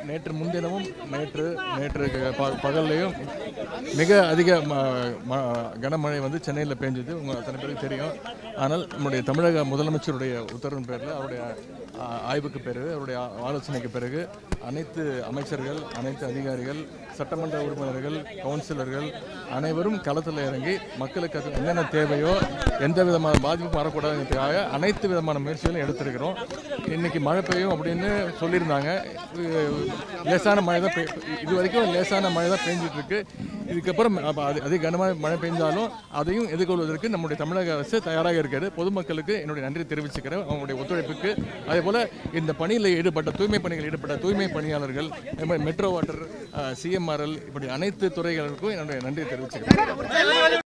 நேற்று முன்தினமும் நேற்று நேற்று ப- பகல்லையும் மிக அதிக ம- ம- கனமழை வந்து சென்னையில் பெஞ்சது உங்கள் அத்தனை பேருக்கு தெரியும் ஆனால் நம்முடைய தமிழக முதலமைச்சருடைய உத்தரவின் பேரில் அவருடைய ஆ, ஆய்வுக்கு பிறகு அவருடைய ஆ- ஆலோசனைக்கு பிறகு அனைத்து அமைச்சர்கள் அனைத்து அதிகாரிகள் சட்டமன்ற உறுப்பினர்கள் கவுன்சிலர்கள் அனைவரும் களத்தில் இறங்கி மக்களுக்கு அது என்னென்ன தேவையோ எந்த விதமான பாதிப்பும் வரக்கூடாதுங்கிறதுக்காக அனைத்து விதமான முயற்சிகளும் எடுத்திருக்கிறோம் இன்னைக்கு மழை பெய்யும் அப்படின்னு சொல்லியிருந்தாங்க இது லேசான மழை தான் பெய் இது வரைக்கும் லேசான மழை தான் பெஞ்சிட்டு இருக்கு இதுக்கப்புறம் அப்ப அது அதிக கனமான மழை பெஞ்சாலும் அதையும் எதிர்கொள்வதற்கு நம்முடைய தமிழக அரசு தயாராக இருக்கிறது பொதுமக்களுக்கு என்னுடைய நன்றி தெரிவிச்சுக்கிறேன் அவங்களுடைய ஒத்துழைப்புக்கு அதே போல் இந்த பணியில் ஈடுபட்ட தூய்மை பணிகளில் ஈடுபட்ட தூய்மை பணியாளர்கள் அதே மாதிரி மெட்ரோ வாட்டர் சிஎம்ஆர்எல் இப்படி அனைத்து துறைகளுக்கும் என்னுடைய நன்றி தெரிவிச்சுக்கிறேன்